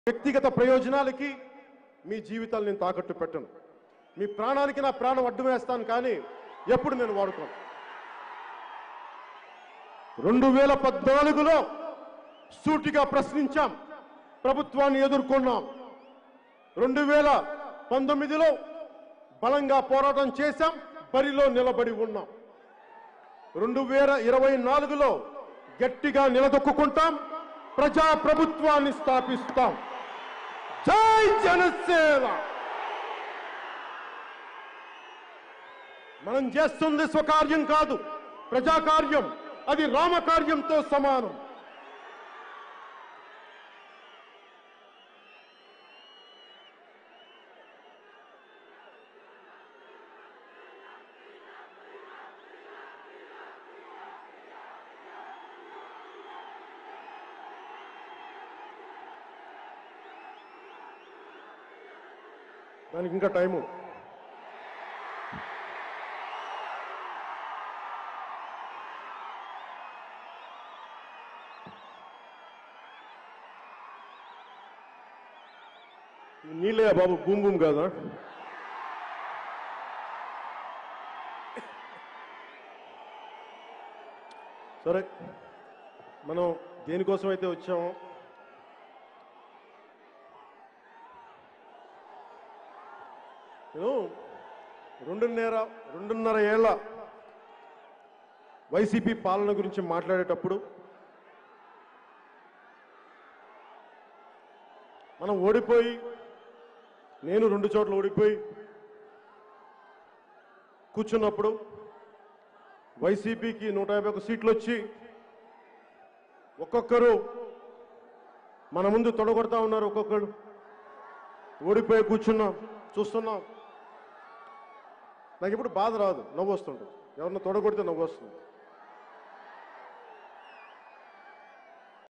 వ్యక్తిగత ప్రయోజనాలకి మీ జీవితాలు నేను తాకట్టు పెట్టను మీ ప్రాణానికి నా ప్రాణం అడ్డు వేస్తాను కానీ ఎప్పుడు నేను వాడుకోను రెండు వేల పద్నాలుగులో సూటిగా ప్రశ్నించాం ప్రభుత్వాన్ని ఎదుర్కొన్నాం రెండు వేల పంతొమ్మిదిలో బలంగా పోరాటం చేశాం బరిలో నిలబడి ఉన్నాం రెండు వేల ఇరవై నాలుగులో గట్టిగా నిలదొక్కుంటాం ప్రజా ప్రభుత్వాన్ని స్థాపిస్తాం జై జనసేన మనం చేస్తుంది స్వకార్యం కాదు ప్రజాకార్యం అది రామకార్యంతో సమానం దానికి ఇంకా టైము ఈ నీళ్ళే బాబు బూమ్ బూమ్ కాదా సరే మనం దేనికోసం అయితే వచ్చామో నేను రెండున్నర రెండున్నర ఏళ్ల వైసీపీ పాలన గురించి మాట్లాడేటప్పుడు మనం ఓడిపోయి నేను రెండు చోట్ల ఓడిపోయి కూర్చున్నప్పుడు వైసీపీకి నూట యాభై ఒక సీట్లు వచ్చి ఒక్కొక్కరు మన ముందు తొడగొడతా ఉన్నారు ఒక్కొక్కరు ఓడిపోయి కూర్చున్నాం చూస్తున్నాం నాకు ఇప్పుడు బాధ రాదు నవ్వు వస్తుంటుంది ఎవరన్నా తొడగొడితే నవ్వు వస్తుంది